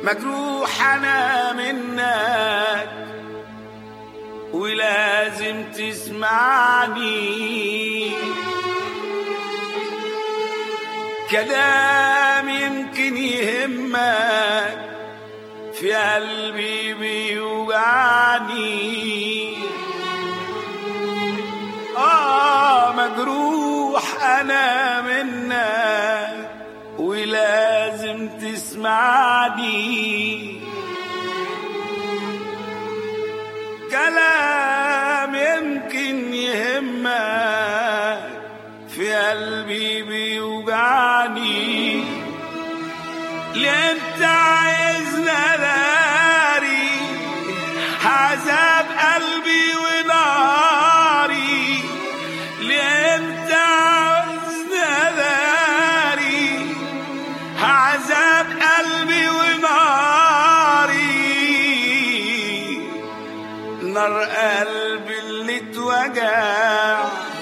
مجروح انا منك ولازم تسمعني كلام يمكن يهمك في قلبي بيوجعني آه مجروح أنا منك ولازم تسمعني كلام يمكن يهمك في قلبي بيوجعني ليه انت عايزنا داري عذاب قلبي وناري ليه انت عايزنا داري عذاب قلبي وناري نار قلبي اللي اتوجع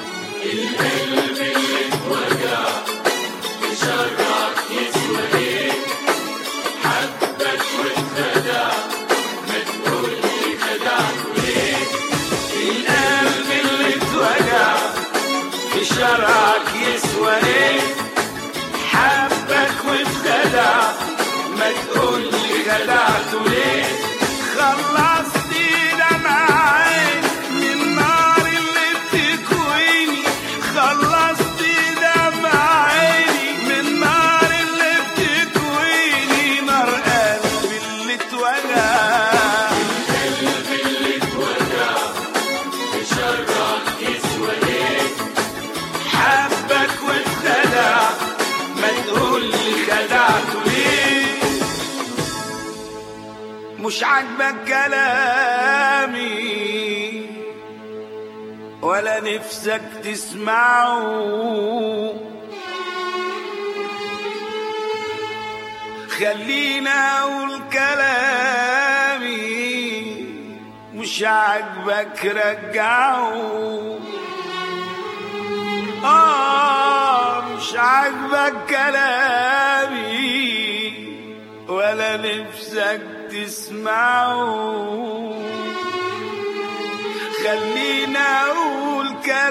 القلب اللي اتوجع في شرعك يسوى ايه حبك واتخدع ما تقول لي خدعته ليه خلصت دمعي من النار اللي بتكويني خلصت دمعي من النار اللي بتكويني نار قلبي اللي اتوجع حبك واتخدع ما تقول لي خدعته ليه مش عاجبك كلامي ولا نفسك تسمعه خلينا اقول كلامي مش عاجبك رجعه آه مش عاجبك كلامي ولا نفسك تسمعه خلينا أقول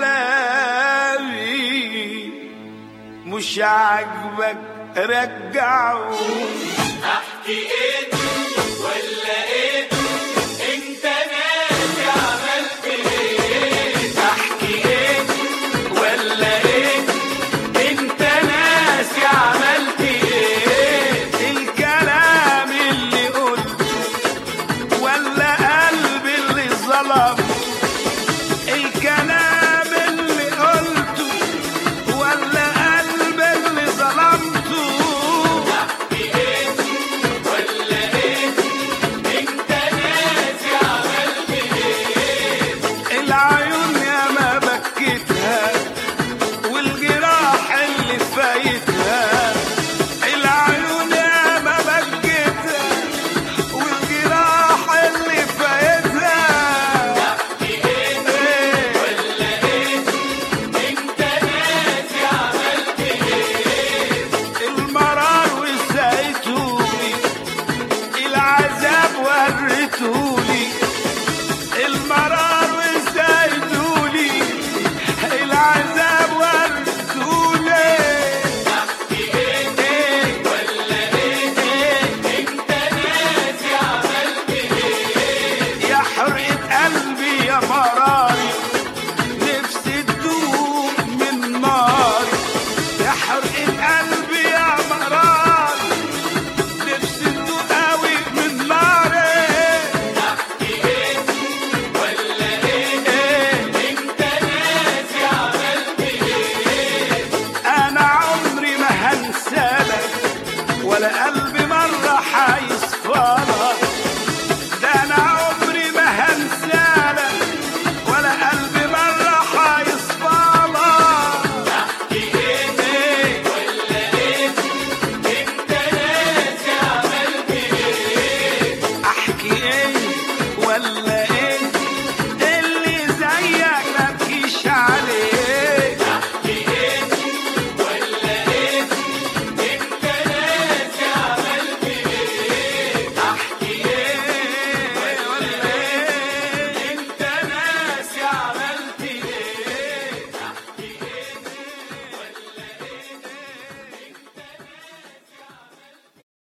كلامي مش عاجبك رجعه احكي ايه